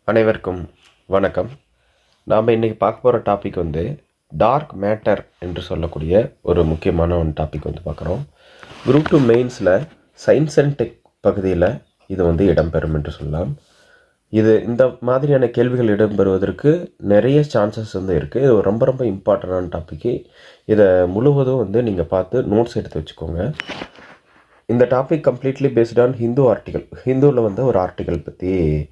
அனைவருக்கும் வணக்கம் நாம் இன்றைக்கி பார்க்க போகிற டாபிக் வந்து டார்க் மேட்டர் என்று சொல்லக்கூடிய ஒரு முக்கியமான ஒன் டாபிக் வந்து பார்க்குறோம் குரூப் டூ மெயின்ஸில் சயின்ஸ் அண்ட் டெக் பகுதியில் இது வந்து இடம்பெறும் என்று சொல்லலாம் இது இந்த மாதிரியான கேள்விகள் இடம்பெறுவதற்கு நிறைய சான்சஸ் வந்து இருக்குது இது ரொம்ப ரொம்ப இம்பார்ட்டண்டான டாப்பிக்கு இதை முழுவதும் வந்து நீங்கள் பார்த்து நோட்ஸ் எடுத்து வச்சுக்கோங்க இந்த topic completely based on Hindu article ஹிந்துவில் வந்து ஒரு ஆர்டிகல் பற்றி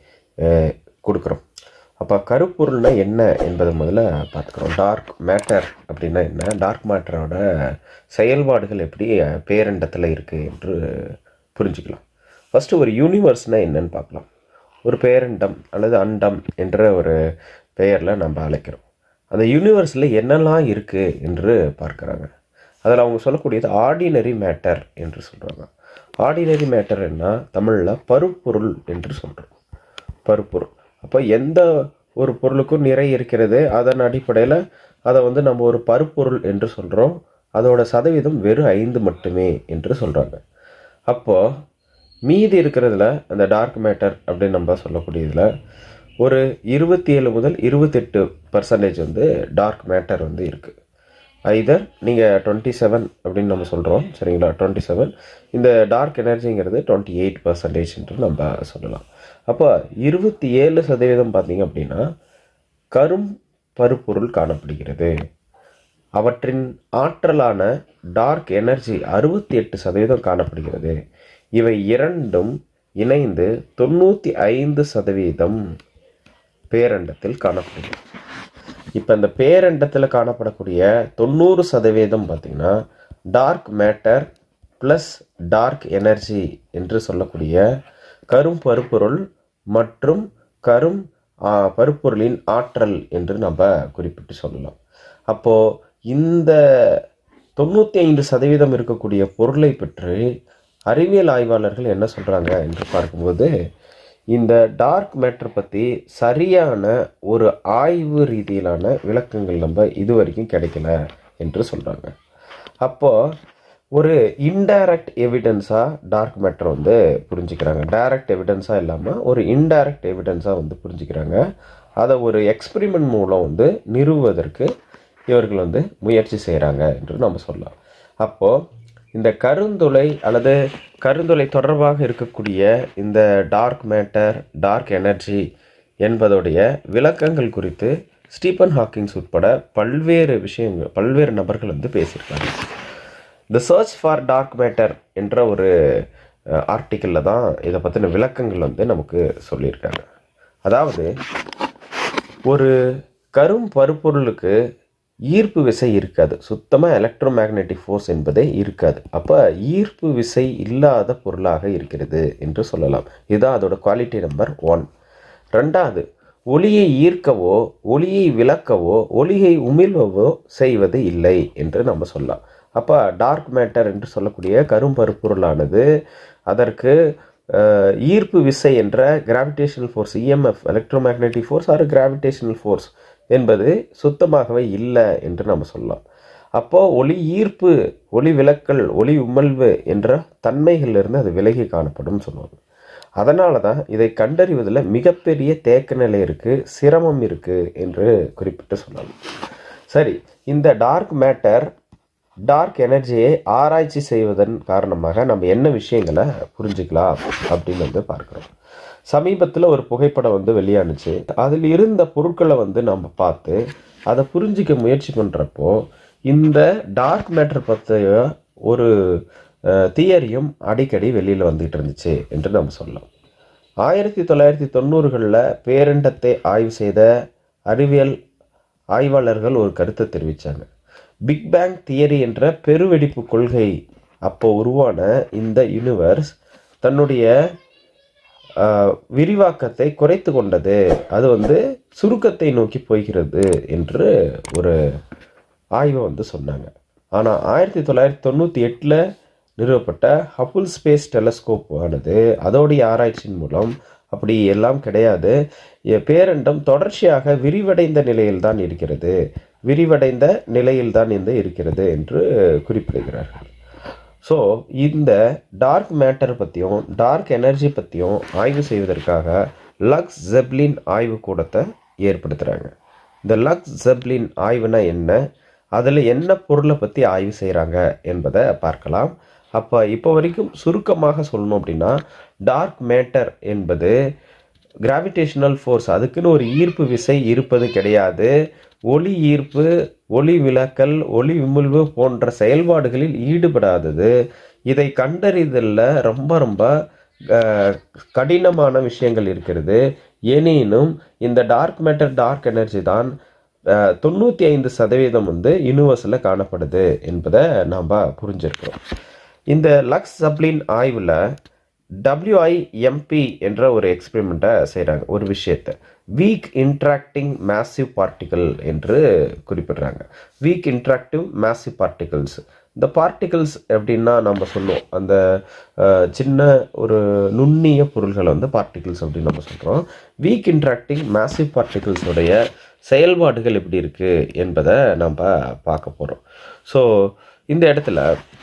கொடுக்குறோம் அப்போ கருப்பொருள்னா என்ன என்பதை முதல்ல பார்த்துக்கிறோம் டார்க் மேட்டர் அப்படின்னா என்ன டார்க் மேட்டரோட செயல்பாடுகள் எப்படி அஹ், பேரண்டத்தில் இருக்குது என்று புரிஞ்சுக்கலாம் ஃபஸ்ட்டு ஒரு யூனிவர்ஸ்னால் என்னன்னு பார்க்கலாம் ஒரு பேரண்டம் அல்லது அண்டம் என்ற ஒரு பெயரில் நம்ம அழைக்கிறோம் அந்த யூனிவர்ஸில் என்னெல்லாம் இருக்குது என்று பார்க்குறாங்க அதில் அவங்க சொல்லக்கூடியது ஆர்டினரி மேட்டர் என்று சொல்கிறாங்க ஆர்டினரி மேட்டர் என்ன தமிழில் பருப்பொருள் என்று சொல்கிறோம் பருப்பொருள் அப்போ எந்த ஒரு பொருளுக்கும் நிறை இருக்கிறது அதன் அடிப்படையில் அதை வந்து நம்ம ஒரு பருப்பொருள் என்று சொல்கிறோம் அதோட சதவீதம் வெறும் ஐந்து மட்டுமே என்று சொல்கிறாங்க அப்போது மீதி இருக்கிறதுல அந்த டார்க் மேட்டர் அப்படின்னு நம்ம சொல்லக்கூடியதில் ஒரு இருபத்தி ஏழு முதல் இருபத்தெட்டு பர்சன்டேஜ் வந்து டார்க் மேட்டர் வந்து இருக்குது ஐதர் நீங்கள் டுவெண்ட்டி செவன் அப்படின்னு நம்ம சொல்கிறோம் சரிங்களா டுவெண்ட்டி செவன் இந்த டார்க் எனர்ஜிங்கிறது டுவெண்ட்டி எயிட் பர்சன்டேஜ் என்று நம்ம சொல்லலாம் அப்போ இருபத்தி ஏழு சதவீதம் பார்த்தீங்க அப்படின்னா கரும் பருப்பொருள் காணப்படுகிறது அவற்றின் ஆற்றலான டார்க் எனர்ஜி அறுபத்தி எட்டு சதவீதம் காணப்படுகிறது இவை இரண்டும் இணைந்து தொண்ணூற்றி ஐந்து சதவீதம் பேரண்டத்தில் காணப்படுகிறது இப்போ இந்த பேரண்டத்தில் காணப்படக்கூடிய தொண்ணூறு சதவீதம் பார்த்திங்கன்னா dark matter plus dark energy என்று சொல்லக்கூடிய கரும் பருப்பொருள் மற்றும் கரும் ஆ, பருப்பொருளின் ஆற்றல் என்று நம்ம குறிப்பிட்டு சொல்லலாம் அப்போது இந்த தொண்ணூற்றி ஐந்து சதவீதம் இருக்கக்கூடிய பொருளை பற்றி அறிவியல் ஆய்வாளர்கள் என்ன சொல்கிறாங்க என்று பார்க்கும்போது இந்த டார்க் மேட்டர் பற்றி சரியான ஒரு ஆய்வு ரீதியிலான விளக்கங்கள் நம்ம இதுவரைக்கும் கிடைக்கல என்று சொல்கிறாங்க அப்போது ஒரு இன்டைரக்ட் எவிடன்ஸாக டார்க் மேட்டர் வந்து புரிஞ்சுக்கிறாங்க டைரக்ட் எவிடன்ஸாக இல்லாமல் ஒரு இன்டைரக்ட் எவிடன்ஸாக வந்து புரிஞ்சுக்கிறாங்க அதை ஒரு எக்ஸ்பெரிமெண்ட் மூலம் வந்து நிறுவுவதற்கு இவர்கள் வந்து முயற்சி செய்கிறாங்க என்று நம்ம சொல்லலாம் அப்போது இந்த கருந்துளை அல்லது கருந்துளை தொடர்பாக இருக்கக்கூடிய இந்த டார்க் மேட்டர் டார்க் எனர்ஜி என்பதோடைய விளக்கங்கள் குறித்து ஸ்டீபன் ஹாக்கிங்ஸ் உட்பட பல்வேறு விஷயங்கள் பல்வேறு நபர்கள் வந்து பேசியிருக்காங்க the search for dark matter என்ற ஒரு ஆர்டிக்கிளில் தான் இதை பற்றின விளக்கங்கள் வந்து நமக்கு சொல்லியிருக்காங்க அதாவது ஒரு கரும் பருப்பொருளுக்கு ஈர்ப்பு விசை இருக்காது சுத்தமாக எலக்ட்ரோ மேக்னெட்டிக் ஃபோர்ஸ் என்பதே இருக்காது அப்போ ஈர்ப்பு விசை இல்லாத பொருளாக இருக்கிறது என்று சொல்லலாம் இதுதான் அதோட குவாலிட்டி நம்பர் ஒன் ரெண்டாவது ஒளியை ஈர்க்கவோ ஒளியை விளக்கவோ ஒளியை உமிழ்வவோ செய்வது இல்லை என்று நம்ம சொல்லலாம் அப்போ டார்க் மேட்டர் என்று சொல்லக்கூடிய கரும்பருப்பொருளானது அதற்கு அஹ், ஈர்ப்பு விசை என்ற gravitational force EMF electromagnetic force or gravitational force என்பது சுத்தமாகவே இல்லை என்று நம்ம சொல்லலாம் அப்போது ஒளி ஈர்ப்பு ஒளி விலக்கல் ஒளி உமிழ்வு என்ற தன்மைகளிலிருந்து அது விலகி காணப்படும் சொல்லுவாங்க அதனால தான் இதை கண்டறிவதில் மிகப்பெரிய தேக்க நிலை இருக்குது சிரமம் இருக்குது என்று குறிப்பிட்டு சொல்லலாம் சரி இந்த டார்க் மேட்டர் டார்க் எனர்ஜியை ஆராய்ச்சி செய்வதன் காரணமாக நம்ம என்ன விஷயங்களை புரிஞ்சுக்கலாம் அப்படின்னு வந்து பார்க்குறோம் சமீபத்தில் ஒரு புகைப்படம் வந்து வெளியானுச்சு அதில் இருந்த பொருட்களை வந்து நம்ம பார்த்து அதை புரிஞ்சிக்க முயற்சி பண்ணுறப்போ இந்த டார்க் மேட்டர் பற்றிய ஒரு தியரியும் அடிக்கடி வெளியில் வந்துகிட்டு இருந்துச்சு என்று நம்ம சொல்லலாம் ஆயிரத்தி தொள்ளாயிரத்தி தொண்ணூறுகளில் பேரண்டத்தை ஆய்வு செய்த அறிவியல் ஆய்வாளர்கள் ஒரு கருத்தை தெரிவித்தாங்க பிக் பேங் தியரி என்ற பெருவெடிப்பு கொள்கை அப்போ உருவான இந்த யூனிவர்ஸ் தன்னுடைய ஆஹ், விரிவாக்கத்தை குறைத்து கொண்டது அது வந்து சுருக்கத்தை நோக்கி போகிறது என்று ஒரு ஆய்வை வந்து சொன்னாங்க ஆனால் ஆயிரத்தி தொள்ளாயிரத்தி தொண்ணூற்றி எட்டில் நிறுவப்பட்ட ஹபுல் ஸ்பேஸ் டெலஸ்கோப் ஆனது அதோடைய ஆராய்ச்சியின் மூலம் அப்படி எல்லாம் கிடையாது எ- பேரண்டம் தொடர்ச்சியாக விரிவடைந்த நிலையில்தான் இருக்கிறது விரிவடைந்த நிலையில்தான் இந்த இருக்கிறது என்று குறிப்பிடுகிறார்கள் ஸோ இந்த டார்க் மேட்டர் பற்றியும் டார்க் எனர்ஜி பற்றியும் ஆய்வு செய்வதற்காக லக்ஸ் ஜெப்லின் ஆய்வுக்கூடத்தை ஏற்படுத்துகிறாங்க இந்த லக்ஸ் ஜெப்லின் ஆய்வுனா என்ன அதில் என்ன பொருளை பற்றி ஆய்வு செய்கிறாங்க என்பதை பார்க்கலாம் அப்போ இப்போ வரைக்கும் சுருக்கமாக சொல்லணும் அப்படின்னா டார்க் மேட்டர் என்பது கிராவிடேஷனல் ஃபோர்ஸ் அதுக்குன்னு ஒரு ஈர்ப்பு விசை இருப்பது கிடையாது ஒளி ஈர்ப்பு ஒளி விலக்கல் ஒளி விமுழ்வு போன்ற செயல்பாடுகளில் ஈடுபடாதது இதை கண்டறிதலில் ரொம்ப ரொம்ப அஹ், கடினமான விஷயங்கள் இருக்கிறது எனினும் இந்த டார்க் மேட்டர் டார்க் எனர்ஜி தான் அஹ், தொண்ணூற்றி ஐந்து சதவீதம் வந்து யூனிவர்ஸில் காணப்படுது என்பதை நாம் புரிஞ்சிருக்கிறோம் இந்த லக்ஸ் சப்ளின் ஆய்வில் WIMP என்ற ஒரு எக்ஸ்பெரிமெண்ட்டை செய்கிறாங்க ஒரு விஷயத்தை வீக் இன்ட்ராக்டிங் மேசிவ் பார்ட்டிகல் என்று குறிப்பிடுறாங்க வீக் இன்ட்ராக்டிவ் மேசிவ் பார்ட்டிகல்ஸ் இந்த பார்ட்டிகல்ஸ் எப்படின்னா நம்ம சொல்லுவோம் அந்த அஹ், சின்ன ஒரு நுண்ணிய பொருள்களை வந்து பார்ட்டிகல்ஸ் அப்படின்னு நம்ம சொல்கிறோம் வீக் இன்ட்ராக்டிங் மேசிவ் பார்ட்டிகல்ஸுடைய செயல்பாடுகள் எப்படி இருக்குது என்பதை நம்ம பார்க்க போகிறோம் ஸோ இந்த இடத்துல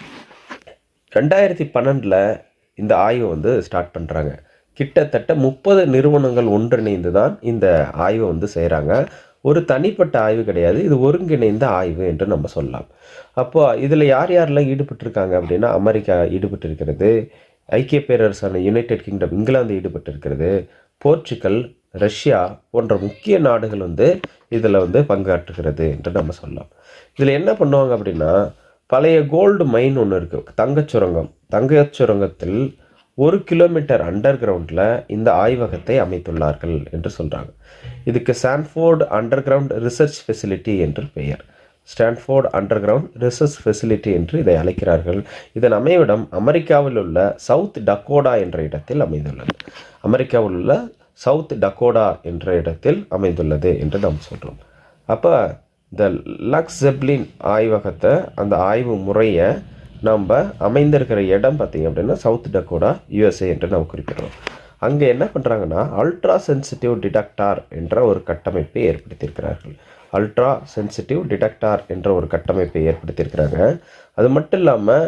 ரெண்டாயிரத்தி பன்னெண்டில் இந்த ஆய்வை வந்து ஸ்டார்ட் பண்ணுறாங்க கிட்டத்தட்ட முப்பது நிறுவனங்கள் ஒன்றிணைந்து தான் இந்த ஆய்வை வந்து செய்கிறாங்க ஒரு தனிப்பட்ட ஆய்வு கிடையாது இது ஒருங்கிணைந்த ஆய்வு என்று நம்ம சொல்லலாம் அப்போ இதில் யார் யாரெல்லாம் ஈடுபட்டிருக்காங்க அப்படின்னா அமெரிக்கா ஈடுபட்டிருக்கிறது ஐக்கிய பேரரசான யுனைடெட் கிங்டம் இங்கிலாந்து ஈடுபட்டிருக்கிறது போர்ச்சுகல் ரஷ்யா போன்ற முக்கிய நாடுகள் வந்து இதில் வந்து பங்காற்றுகிறது என்று நம்ம சொல்லலாம் இதில் என்ன பண்ணுவாங்க அப்படின்னா பழைய கோல்டு மைன் ஒன்று இருக்குது தங்கச் சுரங்கம் தங்கச் சுரங்கத்தில் ஒரு கிலோமீட்டர் அண்டர் கிரவுண்டில் இந்த ஆய்வகத்தை அமைத்துள்ளார்கள் என்று சொல்கிறாங்க இதுக்கு Sanford underground research facility என்று பெயர் Stanford underground research facility என்று இதை அழைக்கிறார்கள் இதன் அமைவிடம் அமெரிக்காவில் உள்ள சவுத் டக்கோடா என்ற இடத்தில் அமைந்துள்ளது அமெரிக்காவில் உள்ள சவுத் டக்கோடா என்ற இடத்தில் அமைந்துள்ளது என்று நாம் சொல்கிறோம் அப்போ இந்த லக்ஸ் ஜெப்லின் ஆய்வகத்தை அந்த ஆய்வு முறையை நம்ம அமைந்திருக்கிற இடம் பார்த்தீங்க அப்படின்னா சவுத் டக்கோடா யுஎஸ்ஏ என்று நாம் குறிப்பிடுறோம் அங்கே என்ன பண்ணுறாங்கன்னா அல்ட்ரா சென்சிட்டிவ் டிடெக்டார் என்ற ஒரு கட்டமைப்பை ஏற்படுத்தியிருக்கிறார்கள் அல்ட்ரா சென்சிட்டிவ் டிடெக்டார் என்ற ஒரு கட்டமைப்பை ஏற்படுத்தியிருக்கிறாங்க அது மட்டும் இல்லாமல்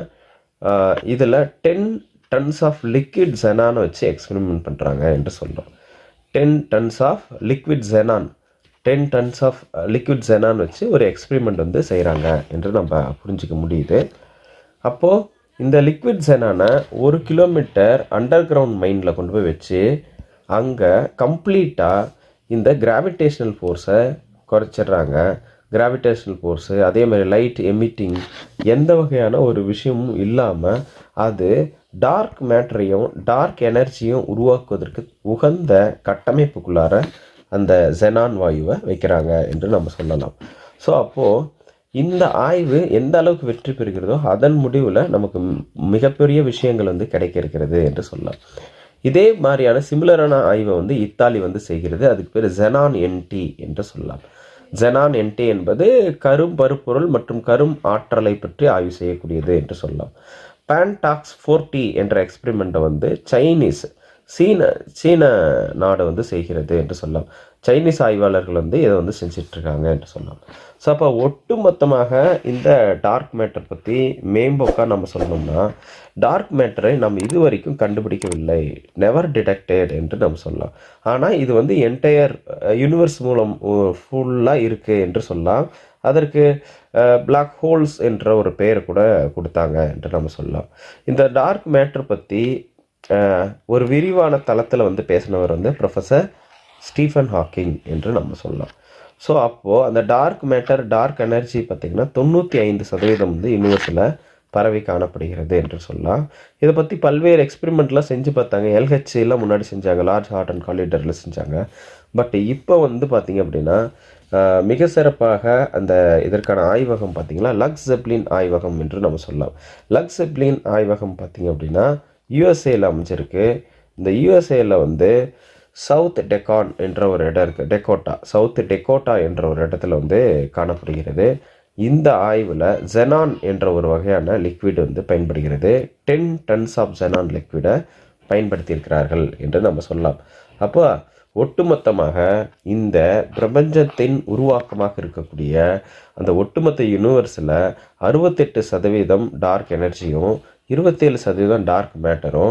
இதில் டென் டன்ஸ் ஆஃப் லிக்விட் ஜெனானை வச்சு எக்ஸ்பெரிமெண்ட் பண்ணுறாங்க என்று சொல்கிறோம் ten tons of liquid xenon ten tons of liquid xenon வச்சு ஒரு எக்ஸ்பெரிமெண்ட் வந்து செய்கிறாங்க என்று நம்ம புரிஞ்சிக்க முடியுது அப்போது இந்த லிக்விட் ஜெனானை ஒரு கிலோமீட்டர் அண்டர் கிரவுண்ட் மைண்டில் கொண்டு போய் வச்சு அங்கே கம்ப்ளீட்டாக இந்த கிராவிடேஷனல் ஃபோர்ஸை குறைச்சிடுறாங்க கிராவிடேஷனல் ஃபோர்ஸு அதே மாதிரி லைட் எமிட்டிங் எந்த வகையான ஒரு விஷயமும் இல்லாமல் அது டார்க் மேட்டரையும் டார்க் எனர்ஜியும் உருவாக்குவதற்கு உகந்த கட்டமைப்புக்குள்ளார அந்த ஜெனான் வாயுவை வைக்கிறாங்க என்று நம்ம சொல்லலாம் ஸோ அப்போது இந்த ஆய்வு எந்த அளவுக்கு வெற்றி பெறுகிறதோ அதன் முடிவில் நமக்கு ம்- மிகப்பெரிய விஷயங்கள் வந்து கிடைக்க இருக்கிறது என்று சொல்லலாம் இதே மாதிரியான சிமிலரான ஆய்வை வந்து இத்தாலி வந்து செய்கிறது அதுக்கு பேர் ஜெனான் என்டி என்று சொல்லலாம் ஜெனான் என்டி என்பது கரும் பருப்பொருள் மற்றும் கரும் ஆற்றலை பற்றி ஆய்வு செய்யக்கூடியது என்று சொல்லலாம் பேன்டாக்ஸ் ஃபோர்டி என்ற எக்ஸ்பெரிமெண்ட்டை வந்து சைனீஸ் சீன சீன நாடு வந்து செய்கிறது என்று சொல்லலாம் சைனீஸ் ஆய்வாளர்கள் வந்து இதை வந்து செஞ்சிட்டு இருக்காங்க என்று சொல்லலாம் ஸோ அப்போ ஒட்டுமொத்தமாக இந்த டார்க் மேட்டர் பற்றி மேம்போக்காக நம்ம சொல்லணும்னா டார்க் மேட்டரை நம்ம இது வரைக்கும் கண்டுபிடிக்கவில்லை நெவர் டிடெக்டட் என்று நம்ம சொல்லலாம் ஆனால் இது வந்து என்டையர் யூனிவர்ஸ் மூலம் ஃபுல்லாக இருக்குது என்று சொல்லலாம் அதற்கு பிளாக் ஹோல்ஸ் என்ற ஒரு பெயர் கூட கொடுத்தாங்க என்று நம்ம சொல்லலாம் இந்த டார்க் மேட்டர் பற்றி அஹ், ஒரு விரிவான தளத்தில் வந்து பேசினவர் வந்து ப்ரொஃபஸர் ஸ்டீஃபன் ஹாக்கிங் என்று நம்ம சொல்லலாம் ஸோ அப்போது அந்த டார்க் மேட்டர் டார்க் எனர்ஜி பார்த்திங்கன்னா தொண்ணூற்றி ஐந்து சதவீதம் வந்து யூனிவர்ஸில் பரவி காணப்படுகிறது என்று சொல்லலாம் இதை பற்றி பல்வேறு எக்ஸ்பெரிமெண்ட்லாம் செஞ்சு பார்த்தாங்க எல்ஹெச்சிலாம் முன்னாடி செஞ்சாங்க லார்ஜ் ஹார்ட் அண்ட் காலிடரில் செஞ்சாங்க பட் இப்போ வந்து பார்த்திங்க அப்படின்னா ஆஹ், மிக சிறப்பாக அந்த இதற்கான ஆய்வகம் பார்த்திங்கன்னா லக்ஸ் ஜெப்லின் ஆய்வகம் என்று நம்ம சொல்லலாம் லக்ஸ் ஜெப்லின் ஆய்வகம் பார்த்திங்க அப்படின்னா யூஎஸ்ஏல அமைஞ்சிருக்கு இந்த யூஎஸ்ஏல வந்து சவுத் டெக்கான் என்ற ஒரு இடம் இருக்குது டெக்கோட்டா சவுத் டெக்கோட்டா என்ற ஒரு இடத்துல வந்து காணப்படுகிறது இந்த ஆய்வில் ஜெனான் என்ற ஒரு வகையான லிக்விட் வந்து பயன்படுகிறது டென் டன்ஸ் ஆஃப் ஜெனான் லிக்விடை பயன்படுத்தியிருக்கிறார்கள் என்று நம்ம சொல்லலாம் அப்போ ஒட்டுமொத்தமாக இந்த பிரபஞ்சத்தின் உருவாக்கமாக இருக்கக்கூடிய அந்த ஒட்டுமொத்த யூனிவர்ஸில் அறுபத்தெட்டு சதவீதம் டார்க் எனர்ஜியும் இருபத்தேழு சதவீதம் டார்க் மேட்டரும்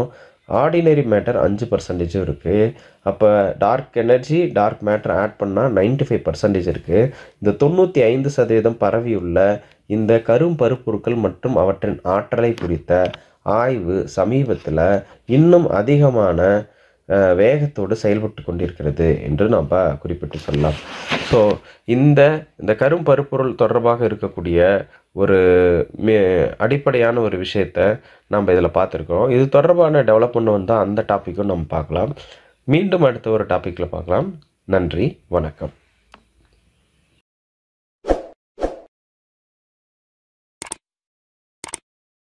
ஆர்டினரி மேட்டர் அஞ்சு பர்சன்டேஜும் இருக்குது அப்போ dark energy dark matter add பண்ணால் நைன்டி ஃபைவ் பர்சன்டேஜ் இருக்குது இந்த தொண்ணூற்றி ஐந்து சதவீதம் பரவியுள்ள இந்த கரும் பருப்பொருட்கள் மற்றும் அவற்றின் ஆற்றலை குறித்த ஆய்வு சமீபத்தில் இன்னும் அதிகமான அஹ், வேகத்தோடு செயல்பட்டு கொண்டிருக்கிறது என்று நாம் குறிப்பிட்டு சொல்லலாம் ஸோ இந்த இந்த கரும் பருப்பொருள் தொடர்பாக இருக்கக்கூடிய ஒரு மே அடிப்படையான ஒரு விஷயத்த நம்ம இதில் பார்த்துருக்கோம் இது தொடர்பான டெவலப்மெண்ட் வந்தால் அந்த டாப்பிக்கும் நம்ம பார்க்கலாம் மீண்டும் அடுத்த ஒரு டாப்பிக்கில் பார்க்கலாம் நன்றி வணக்கம்